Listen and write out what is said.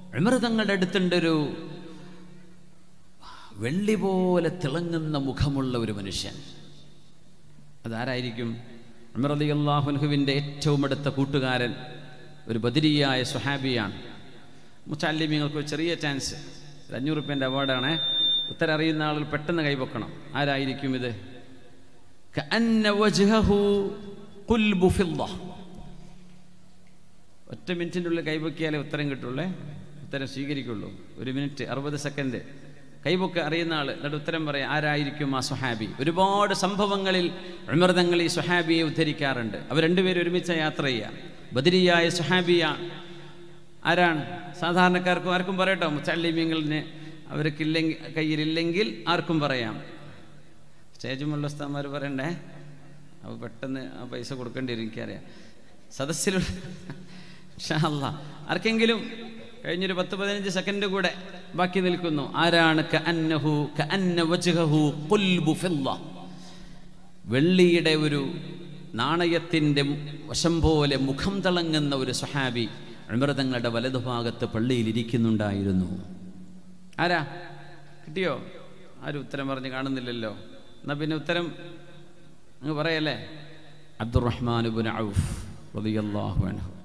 ഉമർ തങ്ങളുടെ അടുത്തുണ്ടൊരു വെള്ളി പോലെ തിളങ്ങുന്ന മുഖമുള്ള ഒരു മനുഷ്യൻ അതാരായിരിക്കും ഉമർ അലി അള്ളാഹുൻഹുവിൻ്റെ ഏറ്റവും അടുത്ത കൂട്ടുകാരൻ ഒരു ബദരിയായ സുഹാബിയാണ് മുച്ചാലിമ്യങ്ങൾക്ക് ഒരു ചെറിയ ചാൻസ് ഒരു അഞ്ഞൂറ് റുപ്യൻ്റെ അവാർഡാണ് ഉത്തരം അറിയുന്ന ആളുകൾ പെട്ടെന്ന് കൈവക്കണം ആരായിരിക്കും ഇത് كأن وجهه قلب فضة ഒറ്റ മിനിറ്റിൻ്റെ ഉള്ളിൽ കൈപൊക്കിയാലേ ഉത്തരം കിട്ടുള്ളേ ഉത്തരം സ്വീകരിക്കുള്ളൂ ഒരു മിനിറ്റ് അറുപത് സെക്കൻഡ് കൈപൊക്കെ അറിയുന്ന ആൾ എന്നിട്ട് ഉത്തരം പറയാം ആരായിരിക്കും ആ സുഹാബി ഒരുപാട് സംഭവങ്ങളിൽ ഉമർതങ്ങൾ ഈ സുഹാബിയെ ഉദ്ധരിക്കാറുണ്ട് അവർ രണ്ടുപേരും ഒരുമിച്ച് യാത്ര ചെയ്യുക ബദരിയായ സുഹാബിയാണ് ആരാണ് സാധാരണക്കാർക്കും ആർക്കും പറയട്ടോ മുച്ചാലിമ്യങ്ങളിന് അവർക്കില്ലെങ്കിൽ കയ്യിലില്ലെങ്കിൽ ആർക്കും പറയാം സ്റ്റേജുമുള്ള ഉസ്താന്മാർ പറയണ്ടേ അപ്പോൾ പെട്ടെന്ന് ആ പൈസ കൊടുക്കേണ്ടി വരും എനിക്കറിയാം സദസ്സിലുള്ള ഇൻഷാ അല്ലാ. ആർക്കെങ്കിലും കഴിഞ്ഞൊരു പത്ത് പതിനഞ്ച് സെക്കൻഡ് കൂടെ ബാക്കി നിൽക്കുന്നു ആരാണ് കഅന്നഹു കഅന്ന വജ്ഹഹു ഖുൽബു ഫിദ്ദ. വെള്ളിയുടെ ഒരു നാണയത്തിൻ്റെ വശം പോലെ മുഖം തിളങ്ങുന്ന ഒരു സുഹാബി അമൃതങ്ങളുടെ വലതുഭാഗത്ത് പള്ളിയിൽ ഇരിക്കുന്നുണ്ടായിരുന്നു ആരാ കിട്ടിയോ ആരും ഉത്തരം പറഞ്ഞ് കാണുന്നില്ലല്ലോ എന്നാ പിന്നെ ഉത്തരം അങ്ങ് പറയല്ലേ അബ്ദുറഹ്മാൻ ഔഫ് റളിയല്ലാഹു അൻഹു